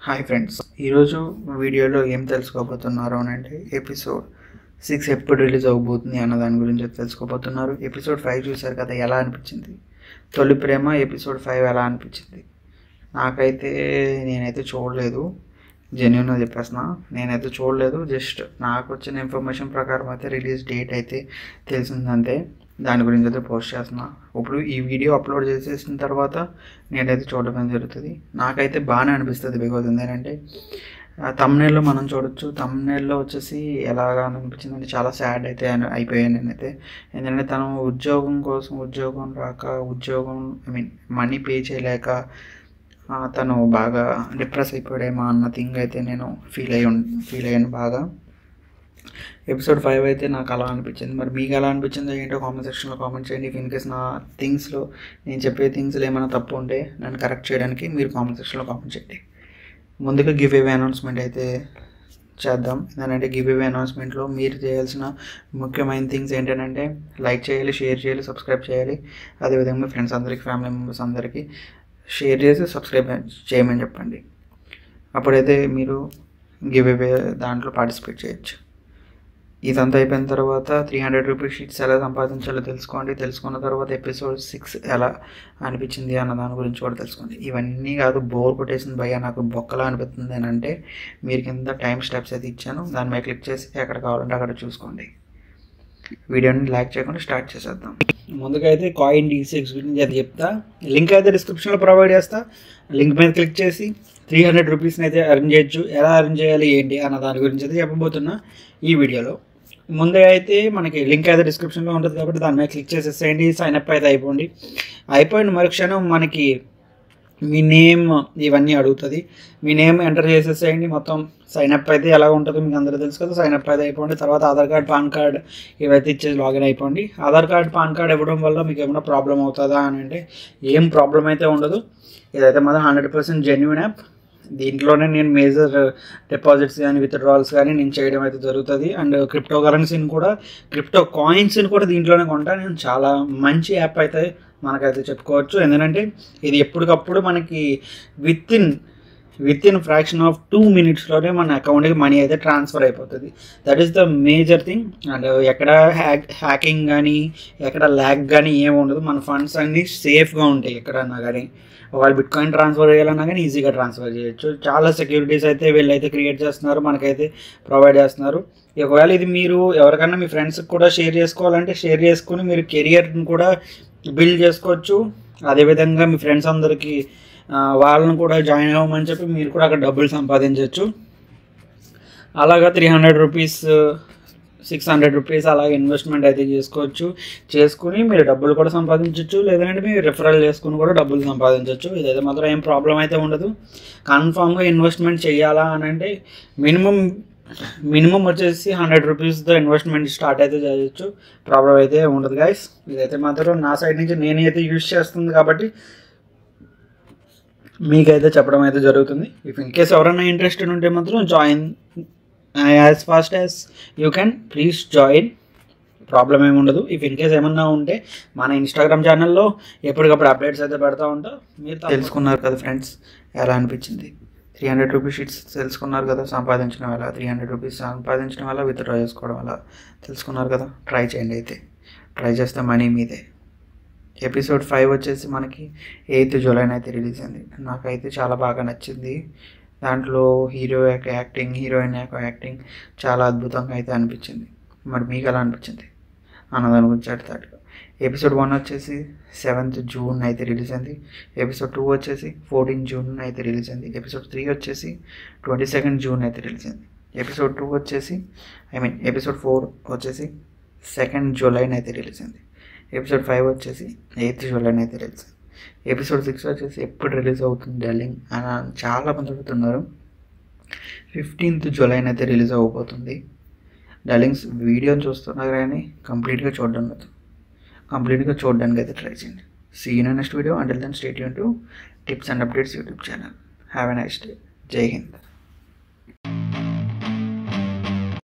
hi friends ఈరోజు వీడియోలో ఏం తెలుసుకోబోతున్నారు అని అంటే ఎపిసోడ్ సిక్స్ ఎప్పుడు రిలీజ్ అవ్వబోతుంది అన్న దాని గురించి తెలుసుకోబోతున్నారు ఎపిసోడ్ ఫైవ్ చూశారు కదా ఎలా అనిపించింది తొలి ప్రేమ ఎపిసోడ్ ఫైవ్ ఎలా అనిపించింది నాకైతే నేనైతే చూడలేదు జెన్యున్గా చెప్పేస్తున్నా నేనైతే చూడలేదు జస్ట్ నాకు వచ్చిన ఇన్ఫర్మేషన్ ప్రకారం అయితే రిలీజ్ డేట్ అయితే తెలిసిందంతే దాని గురించి అయితే పోస్ట్ చేస్తున్నా ఇప్పుడు ఈ వీడియో అప్లోడ్ చేసేసిన తర్వాత నేనైతే చూడడం జరుగుతుంది నాకైతే బాగానే అనిపిస్తుంది బికాజ్ ఏంటంటే తమ్నేల్లో మనం చూడొచ్చు తమ్నేల్లో వచ్చేసి ఎలాగా అనిపించింది అంటే చాలా సాడ్ అయితే అని- అయిపోయాను నేనైతే ఎందుకంటే తను ఉద్యోగం కోసం ఉద్యోగం రాక ఉద్యోగం ఐ మీన్ మనీ పే చేయలేక ఆ, తను బాగా డిప్రెస్ అయిపోయాడేమో అన్న థింగ్ అయితే నేను ఫీల్ అయ్యి ఫీల్ అయ్యాను బాగా ఎపిసోడ్ ఫైవ్ అయితే నాకు అలా అనిపించింది మరి మీకు ఎలా అనిపించిందో ఏంటో కామెంట్ సెక్షన్లో కామెంట్ చేయండి ఇఫ్ ఇన్ కేస్ నా థింగ్స్లో నేను చెప్పే థింగ్స్లో ఏమైనా తప్పు ఉంటే నన్ను కరెక్ట్ చేయడానికి మీరు కామెంట్ సెక్షన్లో కామెంట్ చేయండి ముందుగా గివ్ అవే అనౌన్స్మెంట్ అయితే చేద్దాం ఏంటంటే గివ్ అవే అనౌన్స్మెంట్లో మీరు చేయాల్సిన ముఖ్యమైన థింగ్స్ ఏంటంటే లైక్ చేయాలి షేర్ చేయాలి సబ్స్క్రైబ్ చేయాలి అదేవిధంగా మీ ఫ్రెండ్స్ అందరికీ ఫ్యామిలీ మెంబర్స్ అందరికీ షేర్ చేసి సబ్స్క్రైబ్ చేయమని చెప్పండి అప్పుడైతే మీరు గివ్ అవే దాంట్లో పార్టిసిపేట్ చేయొచ్చు ఇదంతా అయిపోయిన తర్వాత త్రీ హండ్రెడ్ రూపీస్ షీట్స్ ఎలా సంపాదించాలో తెలుసుకోండి తెలుసుకున్న తర్వాత ఎపిసోడ్ సిక్స్ ఎలా అనిపించింది అన్న దాని గురించి కూడా తెలుసుకోండి ఇవన్నీ కాదు బోర్ కొట్టేసింది భయ్య నాకు బొక్కలా అనిపిస్తుంది అని అంటే మీరు కింద టైం స్టెప్స్ అయితే ఇచ్చాను దాని మీద క్లిక్ చేసి ఎక్కడ కావాలంటే అక్కడ చూసుకోండి వీడియోని లైక్ చేయకుండా స్టార్ట్ చేసేద్దాం ముందుగా అయితే కాయిన్ డీ సిక్స్ గురించి అది చెప్తా లింక్ అయితే డిస్క్రిప్షన్లో ప్రొవైడ్ చేస్తా లింక్ మీద క్లిక్ చేసి త్రీ హండ్రెడ్ రూపీస్ని అయితే అర్న్ చేయొచ్చు ఎలా అర్న్ చేయాలి ఏంటి అన్న దాని గురించి అయితే చెప్పబోతున్నా ఈ వీడియోలో ముందే అయితే మనకి లింక్ అయితే డిస్క్రిప్షన్లో ఉంటుంది కాబట్టి దాని మీద క్లిక్ చేసేసేయండి సైన్ అప్ అయితే అయిపోండి అయిపోయిన మరుక్షణం మనకి మీ నేమ్ ఇవన్నీ అడుగుతుంది మీ నేమ్ ఎంటర్ చేసేసేయండి మొత్తం సైన్ అప్ అయితే ఎలా ఉంటుందో మీకు అందరూ తెలుసు కదా సైన్ అప్ అయితే అయిపోండి తర్వాత ఆధార్ కార్డ్ పాన్ కార్డ్ ఇవైతే ఇచ్చేసి లాగిన్ అయిపోండి ఆధార్ కార్డ్ పాన్ కార్డ్ ఇవ్వడం వల్ల మీకు ఏమైనా ప్రాబ్లం అవుతుందా అని అంటే ఏం ప్రాబ్లం అయితే ఉండదు ఇదైతే మాత్రం హండ్రెడ్ పర్సెంట్ జెన్యున్ యాప్ దీంట్లోనే నేను మేజర్ డిపాజిట్స్ కానీ విత్డ్రాల్స్ కానీ నేను చేయడం అయితే జరుగుతుంది అండ్ క్రిప్టో కరెన్సీని కూడా క్రిప్టో కాయిన్స్ని కూడా దీంట్లోనే కొంటా నేను చాలా మంచి యాప్ అయితే మనకైతే చెప్పుకోవచ్చు ఎందుకంటే ఇది ఎప్పటికప్పుడు మనకి within within fraction of two మినిట్స్లోనే మన అకౌంట్కి మనీ అయితే ట్రాన్స్ఫర్ అయిపోతుంది that is the major thing and ఎక్కడ హ్యాక్ హ్యాకింగ్ కానీ ఎక్కడ ల్యాక్ కానీ ఏమి ఉండదు మన ఫండ్స్ అన్నీ సేఫ్గా ఉంటాయి ఎక్కడన్నా కానీ ఒకవేళ బిట్ కాయిన్ ట్రాన్స్ఫర్ చేయాలన్నా కానీ ఈజీగా ట్రాన్స్ఫర్ చేయొచ్చు చాలా సెక్యూరిటీస్ అయితే వీళ్ళైతే క్రియేట్ చేస్తున్నారు మనకైతే ప్రొవైడ్ చేస్తున్నారు ఒకవేళ ఇది మీరు ఎవరికైనా మీ ఫ్రెండ్స్కి కూడా షేర్ చేసుకోవాలంటే షేర్ చేసుకుని మీరు కెరియర్ని కూడా బిల్డ్ చేసుకోవచ్చు అదేవిధంగా మీ ఫ్రెండ్స్ అందరికీ ఆ, వాళ్ళని కూడా జాయిన్ అవ్వమని చెప్పి మీరు కూడా అక్కడ డబ్బులు సంపాదించవచ్చు అలాగా three hundred rupees six hundred rupees అలా ఇన్వెస్ట్మెంట్ అయితే చేసుకోవచ్చు చేసుకుని మీరు డబ్బులు కూడా సంపాదించవచ్చు లేదంటే మీరు రిఫరల్ చేసుకుని కూడా డబ్బులు సంపాదించవచ్చు ఇదైతే మాత్రం ఏం ప్రాబ్లం అయితే ఉండదు కన్ఫామ్గా ఇన్వెస్ట్మెంట్ చేయాలా అని అంటే మినిమం మినిమం వచ్చేసి హండ్రెడ్ రూపీస్తో ఇన్వెస్ట్మెంట్ స్టార్ట్ అయితే చేయొచ్చు ప్రాబ్లం అయితే ఉండదు గైస్ ఇదైతే మాత్రం నా సైడ్ నుంచి నేనైతే యూజ్ చేస్తుంది కాబట్టి మీకైతే చెప్పడం అయితే జరుగుతుంది ఇఫ్ ఇన్ కేస్ ఎవరైనా ఇంట్రెస్టెడ్ ఉంటే మాత్రం join as fast as you can please join problem ఏమి ఉండదు ఇఫ్ ఇన్ కేస్ ఏమన్నా ఉంటే మన ఇన్స్టాగ్రామ్ ఛానల్లో ఎప్పటికప్పుడు అప్డేట్స్ అయితే పెడతా ఉంటా మీరు తెలుసుకున్నారు కదా ఫ్రెండ్స్ ఎలా అనిపించింది త్రీ హండ్రెడ్ రూపీస్ షీట్స్ తెలుసుకున్నారు కదా సంపాదించడం వల్ల త్రీ హండ్రెడ్ రూపీస్ సంపాదించడం వల్ల విత్డ్రా చేసుకోవడం వల్ల తెలుసుకున్నారు కదా ట్రై చేయండి అయితే ట్రై చేస్తే మనీ మీదే ఎపిసోడ్ ఫైవ్ వచ్చేసి మనకి ఎయిత్ జూలైన అయితే రిలీజ్ అయింది నాకైతే చాలా బాగా నచ్చింది దాంట్లో హీరో యొక్క యాక్టింగ్ హీరోయిన్ యొక్క యాక్టింగ్ చాలా అద్భుతంగా అయితే అనిపించింది మరి మీకు ఎలా అనిపించింది అన్నదాని గురించి అడతాడు ఎపిసోడ్ వన్ వచ్చేసి సెవెంత్ జూన్ అయితే రిలీజ్ అయింది ఎపిసోడ్ టూ వచ్చేసి ఫోర్టీన్ జూన్ అయితే రిలీజ్ అయింది ఎపిసోడ్ త్రీ వచ్చేసి ట్వంటీ సెకండ్ జూన్ అయితే రిలీజ్ అయింది ఎపిసోడ్ టూ వచ్చేసి ఐ మీన్ ఎపిసోడ్ ఫోర్ వచ్చేసి సెకండ్ జూలైన అయితే రిలీజ్ అయింది ఎపిసోడ్ ఫైవ్ వచ్చేసి ఎయిత్ జూలైన అయితే రిలీజ్ అయింది ఎపిసోడ్ సిక్స్ వచ్చేసి ఎప్పుడు రిలీజ్ అవుతుంది డార్లింగ్ అని చాలా మంది అడుగుతున్నారు ఫిఫ్టీన్త్ జూలైన అయితే రిలీజ్ అవ్వబోతుంది డార్లింగ్స్ వీడియోని చూస్తున్నారు కానీ కంప్లీట్గా చూడడం లేదు కంప్లీట్గా చూడడానికి అయితే ట్రై చేయండి see in next video until then stay యూన్ to tips and updates YouTube channel have a nice day Jai Hind